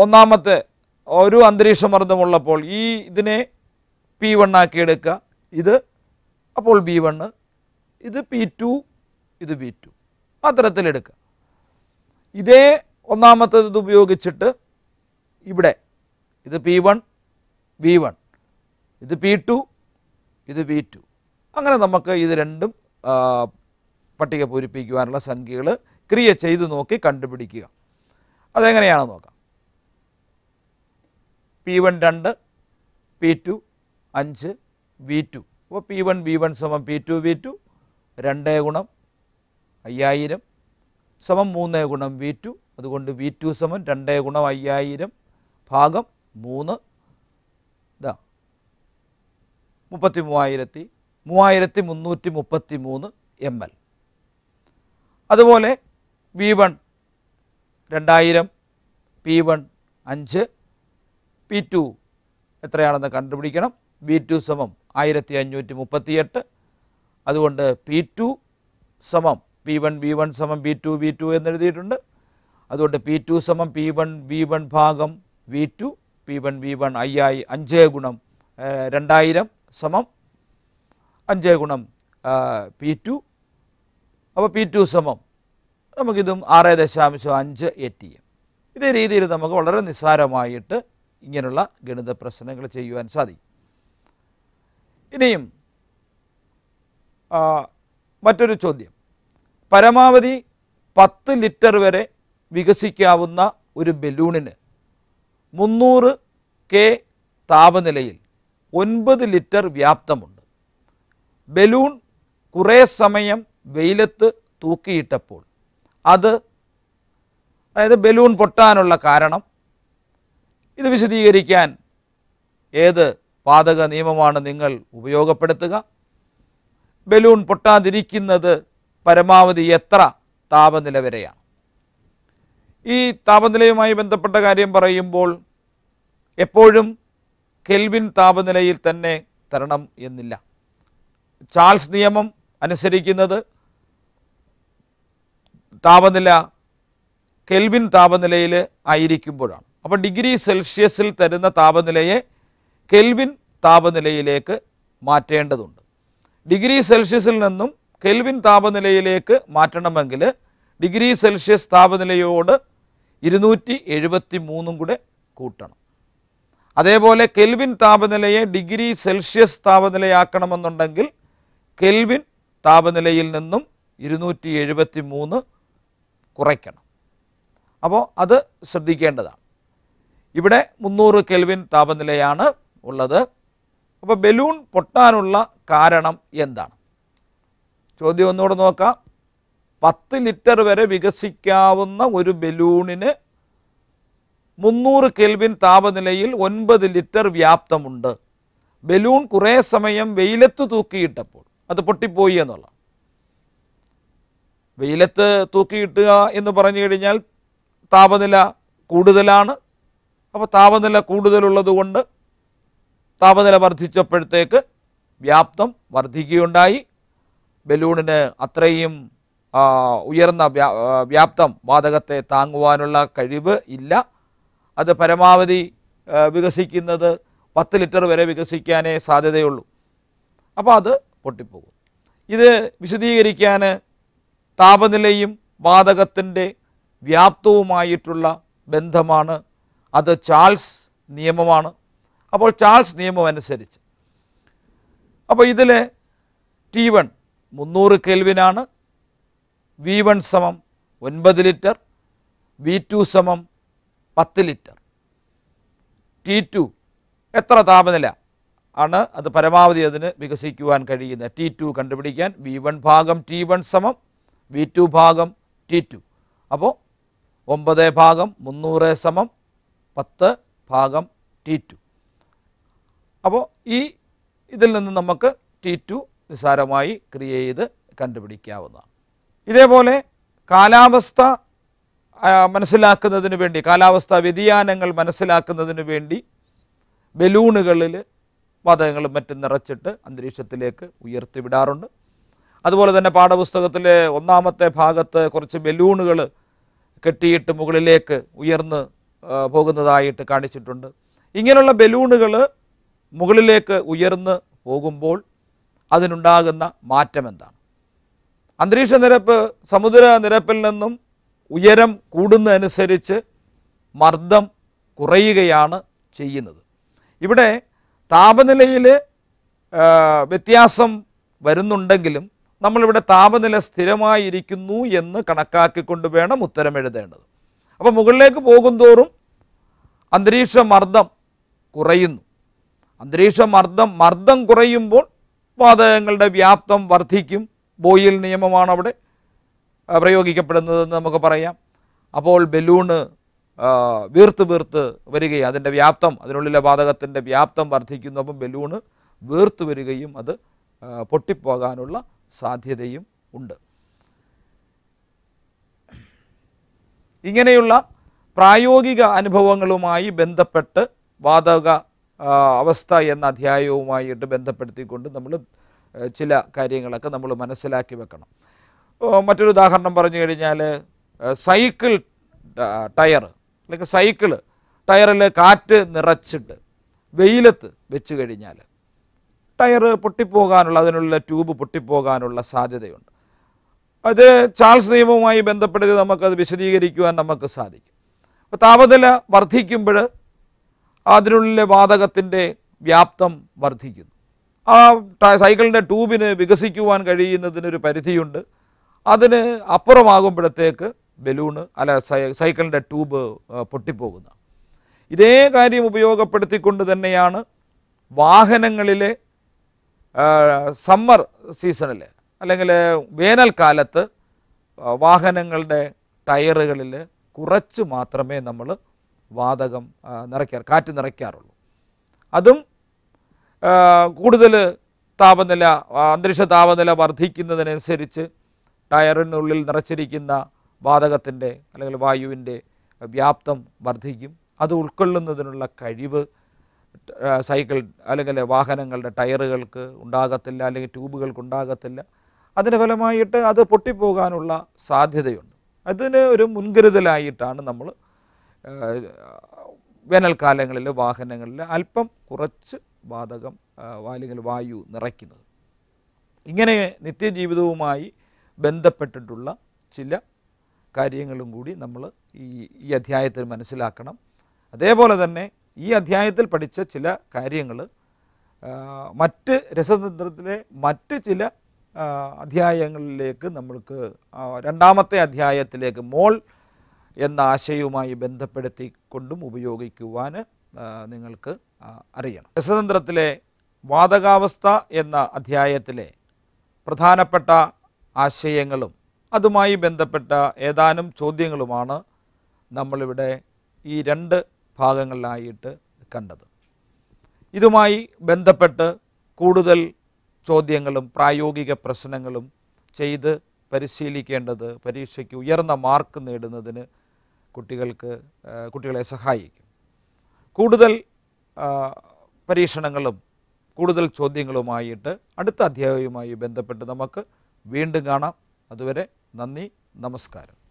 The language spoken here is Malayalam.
ഒന്നാമത്തെ ഒരു അന്തരീക്ഷ മർദ്ദമുള്ളപ്പോൾ ഈ ഇതിനെ പി വൺ ആക്കി എടുക്കുക ഇത് അപ്പോൾ ബി വണ്ണ് ഇത് പി ടു ഇത് ബി ടു അത്തരത്തിലെടുക്കുക ഇതേ ഒന്നാമത്തേത് ഇത് ഉപയോഗിച്ചിട്ട് ഇവിടെ ഇത് പി വൺ വി വൺ ഇത് പി ടു ഇത് വി ടു അങ്ങനെ നമുക്ക് ഇത് രണ്ടും ആ, പട്ടിക പൂരിപ്പിക്കുവാനുള്ള സംഖ്യകൾ ക്രിയ ചെയ്ത് നോക്കി കണ്ടുപിടിക്കുക അതെങ്ങനെയാണെന്ന് നോക്കാം പി വൺ രണ്ട് പി ടു അഞ്ച് വി ടു അപ്പോൾ പി വൺ വി വൺ സമം പി ടു വി ടു രണ്ട് ഗുണം അയ്യായിരം സമം മൂന്ന് ഗുണം വി ടു അതുകൊണ്ട് വി ടു സമം രണ്ട് ഗുണം അയ്യായിരം ഭാഗം മൂന്ന് ഇതാ മുപ്പത്തി മൂവായിരത്തി മൂവായിരത്തി മുന്നൂറ്റി മുപ്പത്തി മൂന്ന് എം എൽ അതുപോലെ വി വൺ രണ്ടായിരം പി വൺ അഞ്ച് പി ടു എത്രയാണെന്ന് കണ്ടുപിടിക്കണം ബി ടു സമം ആയിരത്തി അഞ്ഞൂറ്റി മുപ്പത്തിയെട്ട് അതുകൊണ്ട് പി ടു സമം പി വൺ ബി വൺ സമം ബി ടു വി ടു എന്നെഴുതിയിട്ടുണ്ട് അതുകൊണ്ട് പി ടു സമം പി വൺ ബി വൺ ഭാഗം V two P one B one അയ്യായി അഞ്ച് ഗുണം ഏ, രണ്ടായിരം സമം അഞ്ച് ഗുണം പി ടു അപ്പോൾ പി ടു സമം നമുക്കിതും ആറ് ദശാംശം അഞ്ച് എ ടി എം ഇതേ രീതിയിൽ നമുക്ക് വളരെ നിസ്സാരമായിട്ട് ഇങ്ങനെയുള്ള ഗണിത പ്രശ്നങ്ങൾ ചെയ്യുവാൻ സാധിക്കും ഇനിയും ആ, മറ്റൊരു ചോദ്യം പരമാവധി പത്ത് ലിറ്റർ വരെ വികസിക്കാവുന്ന ഒരു ബലൂണിന് മുന്നൂറ് കെ താപനിലയിൽ ഒൻപത് ലിറ്റർ വ്യാപ്തമുണ്ട് ബലൂൺ കുറേ സമയം വെയിലത്ത് തൂക്കിയിട്ടപ്പോൾ അത് അതായത് ബലൂൺ പൊട്ടാനുള്ള കാരണം ഇത് വിശദീകരിക്കാൻ ഏത് പാതക നിയമമാണ് നിങ്ങൾ ഉപയോഗപ്പെടുത്തുക ബലൂൺ പൊട്ടാതിരിക്കുന്നത് പരമാവധി എത്ര താപനില വരെയാണ് ഈ താപനിലയുമായി ബന്ധപ്പെട്ട കാര്യം പറയുമ്പോൾ എപ്പോഴും കെൽവിൻ താപനിലയിൽ തന്നെ തരണം എന്നില്ല ചാൾസ് നിയമം അനുസരിക്കുന്നത് താപനില കെൽവിൻ താപനിലയിൽ ആയിരിക്കുമ്പോഴാണ് അപ്പോൾ ഡിഗ്രി സെൽഷ്യസിൽ തരുന്ന താപനിലയെ കെൽവിൻ താപനിലയിലേക്ക് മാറ്റേണ്ടതുണ്ട് ഡിഗ്രി സെൽഷ്യസിൽ നിന്നും കെൽവിൻ താപനിലയിലേക്ക് മാറ്റണമെങ്കിൽ ഡിഗ്രി സെൽഷ്യസ് താപനിലയോട് ഇരുന്നൂറ്റി എഴുപത്തി മൂന്നും കൂടെ കൂട്ടണം അതേപോലെ കെൽവിൻ താപനിലയെ ഡിഗ്രി സെൽഷ്യസ് താപനിലയാക്കണമെന്നുണ്ടെങ്കിൽ കെൽവിൻ താപനിലയിൽ നിന്നും ഇരുന്നൂറ്റി എഴുപത്തി മൂന്ന് കുറയ്ക്കണം അപ്പോൾ അത് ശ്രദ്ധിക്കേണ്ടതാണ് ഇവിടെ മുന്നൂറ് കെൽവിൻ താപനിലയാണ് ഉള്ളത് അപ്പോൾ ബലൂൺ പൊട്ടാനുള്ള കാരണം എന്താണ് ചോദ്യം ഒന്നുകൂടെ നോക്കാം പത്ത് ലിറ്റർ വരെ വികസിക്കാവുന്ന ഒരു ബലൂണിന് മുന്നൂറ് കെൽവിൻ താപനിലയിൽ ഒൻപത് ലിറ്റർ വ്യാപ്തമുണ്ട് ബലൂൺ കുറേ സമയം വെയിലത്ത് തൂക്കിയിട്ടപ്പോൾ അത് പൊട്ടിപ്പോയി എന്നുള്ള വെയിലത്ത് തൂക്കിയിട്ടുക എന്ന് പറഞ്ഞു കഴിഞ്ഞാൽ താപനില കൂടുതലാണ് അപ്പോൾ താപനില കൂടുതലുള്ളത് കൊണ്ട് താപനില വർദ്ധിച്ചപ്പോഴത്തേക്ക് വ്യാപ്തം വർദ്ധിക്കുകയുണ്ടായി ബലൂണിന് അത്രയും ആ, ഉയർന്ന വ്യാ- ആ, വ്യാപ്തം വാതകത്തെ താങ്ങുവാനുള്ള കഴിവ് ഇല്ല അത് പരമാവധി ആ, വികസിക്കുന്നത് പത്ത് ലിറ്റർ വരെ വികസിക്കാനേ സാധ്യതയുള്ളൂ അപ്പോൾ അത് പൊട്ടിപ്പോകും ഇത് വിശദീകരിക്കാൻ താപനിലയും വാതകത്തിൻ്റെ വ്യാപ്തവുമായിട്ടുള്ള ബന്ധമാണ് അത് ചാൾസ് നിയമമാണ് അപ്പോൾ ചാൾസ് നിയമം അനുസരിച്ച് അപ്പോൾ ഇതിൽ ടി വൺ മുന്നൂറ് കെൽവിനാണ് വി വൺ സമം ഒൻപത് ലിറ്റർ വി ടു സമം പത്ത് ലിറ്റർ ടി ടു എത്ര താപനില ആണ് അത് പരമാവധി അതിന് വികസിക്കുവാൻ കഴിയുന്നത് ടി ടു കണ്ടുപിടിക്കാൻ വി വൺ ഭാഗം ടി വൺ സമം വി ടു ഭാഗം ടി ടു അപ്പോൾ ഒമ്പത് ഭാഗം മുന്നൂറ് സമം പത്ത് ഭാഗം ടി ടു അപ്പോൾ ഈ ഇതിൽ നിന്ന് നമുക്ക് ടി ടു നിസ്സാരമായി ക്രിയ ചെയ്ത് കണ്ടുപിടിക്കാവുന്നതാണ് ഇതേപോലെ കാലാവസ്ഥ ആ, മനസ്സിലാക്കുന്നതിന് വേണ്ടി കാലാവസ്ഥാ വ്യതിയാനങ്ങൾ മനസ്സിലാക്കുന്നതിന് വേണ്ടി ബലൂണുകളിൽ വാതകങ്ങളും മറ്റും നിറച്ചിട്ട് അന്തരീക്ഷത്തിലേക്ക് ഉയർത്തിവിടാറുണ്ട് അതുപോലെ തന്നെ പാഠപുസ്തകത്തിലെ ഒന്നാമത്തെ ഭാഗത്ത് കുറച്ച് ബലൂണുകൾ കെട്ടിയിട്ട് മുകളിലേക്ക് ഉയർന്ന് ആ, പോകുന്നതായിട്ട് കാണിച്ചിട്ടുണ്ട് ഇങ്ങനെയുള്ള ബലൂണുകൾ മുകളിലേക്ക് ഉയർന്ന് പോകുമ്പോൾ അതിനുണ്ടാകുന്ന മാറ്റം എന്താണ് അന്തരീക്ഷ നിരപ്പ് സമുദ്ര നിരപ്പിൽ നിന്നും ഉയരം കൂടുന്നതനുസരിച്ച് മർദ്ദം കുറയുകയാണ് ചെയ്യുന്നത് ഇവിടെ താപനിലയിൽ ആ, വ്യത്യാസം വരുന്നുണ്ടെങ്കിലും നമ്മളിവിടെ താപനില സ്ഥിരമായിരിക്കുന്നു എന്ന് കണക്കാക്കിക്കൊണ്ട് വേണം ഉത്തരം എഴുതേണ്ടത് അപ്പോൾ മുകളിലേക്ക് പോകുന്തോറും അന്തരീക്ഷ മർദ്ദം കുറയുന്നു അന്തരീക്ഷ മർദ്ദം മർദ്ദം കുറയുമ്പോൾ വാതകങ്ങളുടെ വ്യാപ്തം വർദ്ധിക്കും ബോയിൽ നിയമമാണ് അവിടെ ആ, പ്രയോഗിക്കപ്പെടുന്നതെന്ന് നമുക്ക് പറയാം അപ്പോൾ ബലൂണ് ആ, വീർത്ത് വീർത്ത് വരികയും അതിൻ്റെ വ്യാപ്തം അതിനുള്ളിലെ വാതകത്തിൻ്റെ വ്യാപ്തം വർദ്ധിക്കുന്നു അപ്പം ബലൂണ് വീർത്ത് വരികയും അത് ആ, പൊട്ടിപ്പോകാനുള്ള സാധ്യതയും ഉണ്ട് ഇങ്ങനെയുള്ള പ്രായോഗിക അനുഭവങ്ങളുമായി ബന്ധപ്പെട്ട് വാതക ആ, അവസ്ഥ എന്ന അധ്യായവുമായിട്ട് ബന്ധപ്പെടുത്തിക്കൊണ്ട് നമ്മൾ ഏഹ്, ചില കാര്യങ്ങളൊക്കെ നമ്മൾ മനസ്സിലാക്കി വെക്കണം ഓ, മറ്റൊരു ഉദാഹരണം പറഞ്ഞു കഴിഞ്ഞാൽ ഏഹ്, സൈക്കിൾ ട- ടയർ അല്ലെങ്കിൽ സൈക്കിള് ടയറിൽ കാറ്റ് നിറച്ചിട്ട് വെയിലത്ത് വെച്ച് കഴിഞ്ഞാൽ ടയർ പൊട്ടിപ്പോകാനുള്ള അതിനുള്ള ട്യൂബ് പൊട്ടിപ്പോകാനുള്ള സാധ്യതയുണ്ട് അത് ചാൾസ് നിയമവുമായി ബന്ധപ്പെടുത്തി നമുക്കത് വിശദീകരിക്കുവാൻ നമുക്ക് സാധിക്കും അപ്പോൾ താപനില വർദ്ധിക്കുമ്പോൾ അതിനുള്ളിലെ വാതകത്തിൻ്റെ വ്യാപ്തം വർദ്ധിക്കുന്നു ആ ട- സൈക്കിളിൻ്റെ ട്യൂബിന് വികസിക്കുവാൻ കഴിയുന്നതിനൊരു പരിധിയുണ്ട് അതിന് അപ്പുറമാകുമ്പോഴത്തേക്ക് ബലൂണ് അല്ല സൈ- സൈക്കിളിൻ്റെ ട്യൂബ് ആ, പൊട്ടിപ്പോകുന്ന ഇതേ കാര്യം ഉപയോഗപ്പെടുത്തിക്കൊണ്ട് തന്നെയാണ് വാഹനങ്ങളിലെ സമ്മർ സീസണിൽ അല്ലെങ്കിൽ വേനൽക്കാലത്ത് ആ, വാഹനങ്ങളുടെ ടയറുകളിൽ കുറച്ച് മാത്രമേ നമ്മൾ വാതകം ആ, നിറയ്ക്കാറ് കാറ്റ് നിറയ്ക്കാറുള്ളൂ അതും കൂടുതൽ താപനില ആ, അന്തരീക്ഷ താപനില വർദ്ധിക്കുന്നതിനനുസരിച്ച് ടയറിനുള്ളിൽ നിറച്ചിരിക്കുന്ന വാതകത്തിൻ്റെ അല്ലെങ്കിൽ വായുവിൻ്റെ വ്യാപ്തം വർദ്ധിക്കും അത് ഉൾക്കൊള്ളുന്നതിനുള്ള കഴിവ് ആ, സൈക്കിൾ അല്ലെങ്കിൽ വാഹനങ്ങളുടെ ടയറുകൾക്ക് ഉണ്ടാകത്തില്ല അല്ലെങ്കിൽ ട്യൂബുകൾക്ക് ഉണ്ടാകത്തില്ല അതിൻ്റെ ഫലമായിട്ട് അത് പൊട്ടിപ്പോകാനുള്ള സാധ്യതയുണ്ട് അതിന് ഒരു മുൻകരുതലായിട്ടാണ് നമ്മൾ വേനൽക്കാലങ്ങളിൽ വാഹനങ്ങളിൽ അല്പം കുറച്ച് വാതകം ആ, അല്ലെങ്കിൽ വായു നിറയ്ക്കുന്നത് ഇങ്ങനെ നിത്യജീവിതവുമായി ബന്ധപ്പെട്ടിട്ടുള്ള ചില കാര്യങ്ങളും കൂടി നമ്മൾ ഈ ഈ അധ്യായത്തിൽ മനസ്സിലാക്കണം അതേപോലെ തന്നെ ഈ അധ്യായത്തിൽ പഠിച്ച ചില കാര്യങ്ങൾ മറ്റ് രസതന്ത്രത്തിലെ മറ്റ് ചില ആ, അധ്യായങ്ങളിലേക്ക് നമ്മൾക്ക് ആ, രണ്ടാമത്തെ അധ്യായത്തിലേക്ക് മോൾ എന്ന ആശയവുമായി ബന്ധപ്പെടുത്തിക്കൊണ്ടും ഉപയോഗിക്കുവാൻ ആ, നിങ്ങൾക്ക് ആ, അറിയണം രസതന്ത്രത്തിലെ വാതകാവസ്ഥ എന്ന അധ്യായത്തിലെ പ്രധാനപ്പെട്ട ആശയങ്ങളും അതുമായി ബന്ധപ്പെട്ട ഏതാനും ചോദ്യങ്ങളുമാണ് നമ്മളിവിടെ ഈ രണ്ട് ഭാഗങ്ങളിലായിട്ട് കണ്ടത് ഇതുമായി ബന്ധപ്പെട്ട് കൂടുതൽ ചോദ്യങ്ങളും പ്രായോഗിക പ്രശ്നങ്ങളും ചെയ്ത് പരിശീലിക്കേണ്ടത് പരീക്ഷയ്ക്ക് ഉയർന്ന മാർക്ക് നേടുന്നതിന് കുട്ടികൾക്ക് ആ, കുട്ടികളെ സഹായിക്കും കൂടുതൽ ആ, പരീക്ഷണങ്ങളും കൂടുതൽ ചോദ്യങ്ങളുമായിട്ട് അടുത്ത അധ്യായവുമായി ബന്ധപ്പെട്ട് നമുക്ക് വീണ്ടും കാണാം അതുവരെ നന്ദി നമസ്കാരം